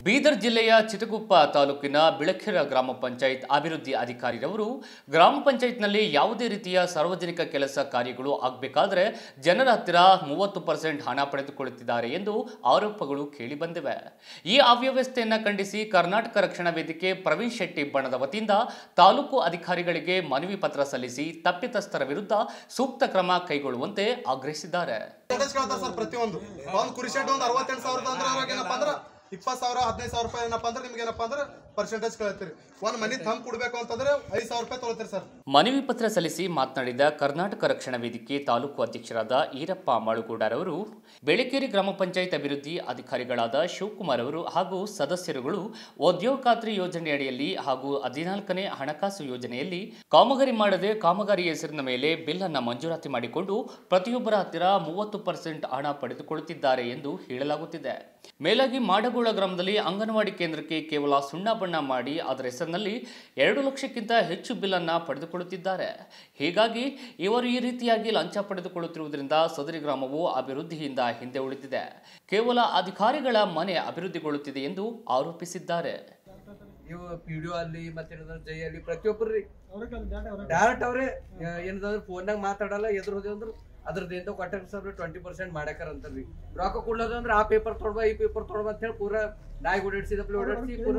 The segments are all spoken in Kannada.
ಬೀದರ್ ಜಿಲ್ಲೆಯ ಚಿಟಗುಪ್ಪ ತಾಲೂಕಿನ ಬಿಳಕೆರ ಗ್ರಾಮ ಪಂಚಾಯತ್ ಅಭಿವೃದ್ಧಿ ಅಧಿಕಾರಿರವರು ಗ್ರಾಮ ಪಂಚಾಯತ್ನಲ್ಲಿ ಯಾವುದೇ ರೀತಿಯ ಸಾರ್ವಜನಿಕ ಕೆಲಸ ಕಾರ್ಯಗಳು ಆಗಬೇಕಾದ್ರೆ ಜನರ ಹತ್ತಿರ ಮೂವತ್ತು ಪರ್ಸೆಂಟ್ ಹಣ ಪಡೆದುಕೊಳ್ಳುತ್ತಿದ್ದಾರೆ ಎಂದು ಆರೋಪಗಳು ಕೇಳಿಬಂದಿವೆ ಈ ಅವ್ಯವಸ್ಥೆಯನ್ನು ಖಂಡಿಸಿ ಕರ್ನಾಟಕ ರಕ್ಷಣಾ ವೇದಿಕೆ ಪ್ರವೀಣ್ ಶೆಟ್ಟಿ ಬಣದ ವತಿಯಿಂದ ತಾಲೂಕು ಅಧಿಕಾರಿಗಳಿಗೆ ಮನವಿ ಪತ್ರ ಸಲ್ಲಿಸಿ ತಪ್ಪಿತಸ್ಥರ ವಿರುದ್ಧ ಸೂಕ್ತ ಕ್ರಮ ಕೈಗೊಳ್ಳುವಂತೆ ಆಗ್ರಹಿಸಿದ್ದಾರೆ ಪರ್ಸೆಂಟೇಜ್ ಕೇಳ್ತಾರೆ ಸರ್ ಪ್ರತಿಯೊಂದು ಒಂದು ಕುರಿ ಶೆಡ್ ಒಂದು ಅರವತ್ತೆಂಟು ಸಾವಿರದ ಅಂದ್ರೆ ಅದ್ರಾಗ ಏನಪ್ಪ ಅಂದ್ರೆ ಇಪ್ಪತ್ತು ಸಾವಿರ ಹದಿನೈದು ಸಾವಿರ ರೂಪಾಯಿ ಏನಪ್ಪ ಅಂದ್ರೆ ನಿಮ್ಗೆ ಏನಪ್ಪ ಅಂದ್ರೆ ಪರ್ಸೆಂಟೇಜ್ ಕೇಳ್ತೀರಿ ಒಂದು ಮನಿ ಥಮ್ ಕೊಡ್ಬೇಕು ಅಂತಂದ್ರೆ ಐದು ಸಾವಿರ ರೂಪಾಯಿ ತೊಗೊಳ್ತೀರಿ ಸರ್ ಮನವಿ ಪತ್ರ ಸಲ್ಲಿಸಿ ಮಾತನಾಡಿದ ಕರ್ನಾಟಕ ರಕ್ಷಣಾ ವೇದಿಕೆ ತಾಲೂಕು ಅಧ್ಯಕ್ಷರಾದ ಈರಪ್ಪ ಮಾಳುಗೌಡರವರು ಬೆಳಕೇರಿ ಗ್ರಾಮ ಪಂಚಾಯತ್ ಅಭಿವೃದ್ಧಿ ಅಧಿಕಾರಿಗಳಾದ ಶಿವಕುಮಾರ್ ಅವರು ಹಾಗೂ ಸದಸ್ಯರುಗಳು ಉದ್ಯೋಗ ಖಾತ್ರಿ ಯೋಜನೆಯಡಿಯಲ್ಲಿ ಹಾಗೂ ಹದಿನಾಲ್ಕನೇ ಹಣಕಾಸು ಯೋಜನೆಯಲ್ಲಿ ಕಾಮಗಾರಿ ಮಾಡದೆ ಕಾಮಗಾರಿ ಹೆಸರಿನ ಮೇಲೆ ಬಿಲ್ ಅನ್ನ ಮಂಜೂರಾತಿ ಮಾಡಿಕೊಂಡು ಪ್ರತಿಯೊಬ್ಬರ ಹತ್ತಿರ ಮೂವತ್ತು ಪರ್ಸೆಂಟ್ ಹಣ ಪಡೆದುಕೊಳ್ಳುತ್ತಿದ್ದಾರೆ ಎಂದು ಹೇಳಲಾಗುತ್ತಿದೆ ಮೇಲಾಗಿ ಮಾಡಗೋಳ ಗ್ರಾಮದಲ್ಲಿ ಅಂಗನವಾಡಿ ಕೇಂದ್ರಕ್ಕೆ ಕೇವಲ ಸುಣ್ಣ ಬಣ್ಣ ಮಾಡಿ ಅದರ ಹೆಸರಿನಲ್ಲಿ ಎರಡು ಲಕ್ಷಕ್ಕಿಂತ ಹೆಚ್ಚು ಬಿಲ್ ಅನ್ನ ಪಡೆದುಕೊಳ್ಳುತ್ತಿದ್ದಾರೆ ಹೀಗಾಗಿ ಇವರು ಈ ರೀತಿಯಾಗಿ ಲಂಚ ಪಡೆದುಕೊಳ್ಳುತ್ತಿರುವುದರಿಂದ ಸದರಿ ಗ್ರಾಮವು ಅಭಿವೃದ್ಧಿಯಿಂದ ಹಿಂದೆ ಉಳಿದಿದೆ ಕೇವಲ ಅಧಿಕಾರಿಗಳ ಮನೆ ಅಭಿವೃದ್ಧಿಗೊಳ್ಳುತ್ತಿದೆ ಎಂದು ಆರೋಪಿಸಿದ್ದಾರೆ ಇವು ಪಿ ಡಿ ಅಲ್ಲಿ ಮತ್ತೆ ಜೈ ಅಲ್ಲಿ ಪ್ರತಿಯೊಬ್ಬರು ಡೈರೆಕ್ಟ್ ಅವ್ರೆ ಏನದಂದ್ರೆ ಫೋನ್ನಾಗ ಮಾತಾಡಲ್ಲ ಎದುರು ಹೋದೆ ಅಂದ್ರೆ ಅದ್ರದ್ದು ಎಂತ ಕಾಂಟ್ಯಾಕ್ಟ್ ಸರ್ ಟ್ವೆಂಟಿ ಪರ್ಸೆಂಟ್ ಮಾಡ್ಯಾಕರ ಅಂತಾರ್ರಿ ರೊಕ್ಕ ಕೊಡ್ಲದ ಅಂದ್ರೆ ಆ ಪೇಪರ್ ತೊಡ್ಬಾ ಈ ಪೇಪರ್ ತೊಡ್ಬಾ ಅಂತ ಹೇಳಿ ಪೂರ ನಾಯಿ ಓಡಾಡ್ಸಿದಪ್ಲೆ ಓಡಾಡ್ಸಿ ಪೂರ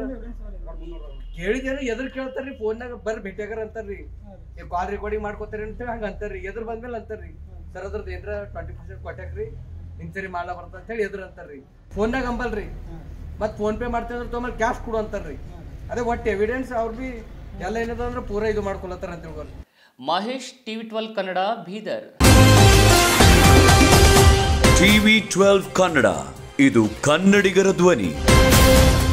ಕೇಳಿದೇನು ಎದುರು ಕೇಳ್ತಾರ್ರಿ ಫೋನ್ನಾಗ ಬರ್ರಿ ಭೇಟಿಯಾಗರ ಅಂತಾರ್ರಿ ಈ ಕಾಲ್ ರೆಕಾರ್ಡಿಂಗ್ ಮಾಡ್ಕೋತಾರಿ ಅಂತೇಳಿ ಹಂಗ ಅಂತಾರ್ರಿ ಎದುರು ಬಂದ್ಮೇಲೆ ಅಂತಾರ್ರಿ ಸರ್ ಅದ್ರದ್ದು ಏನ್ರ ಟ್ವೆಂಟಿ ಪರ್ಸೆಂಟ್ ಕೊಟ್ಟಾಕ್ರಿ ಹಿಂಗ್ ಸರಿ ಮಾಡ್ಲಾ ಬರ್ತ ಅಂತ ಹೇಳಿ ಎದುರು ಅಂತಾರ್ರಿ ಫೋನ್ನಾಗ ಅಂಬಲ್ರಿ ಮತ್ ಫೋನ್ ಪೇ ಮಾಡ್ತಿದ್ರೆ ತೊಗೊಂಬಲ್ ಕ್ಯಾಶ್ ಕೊಡು ಅಂತಾರ್ರಿ ಅದೇ ಒಟ್ಟು ಎವಿಡೆನ್ಸ್ ಅವ್ರು ಬಿ ಎಲ್ಲ ಏನದ ಅಂದ್ರೆ ಪೂರ ಇದು ಮಾಡ್ಕೊಳತ್ತಾರ ಅಂತ ತಿಳ್ಕೊರಿ Mahesh TV twelve Kannada Bidar TV twelve Kannada ಇದು ಕನ್ನಡಿಗರ ಧ್ವನಿ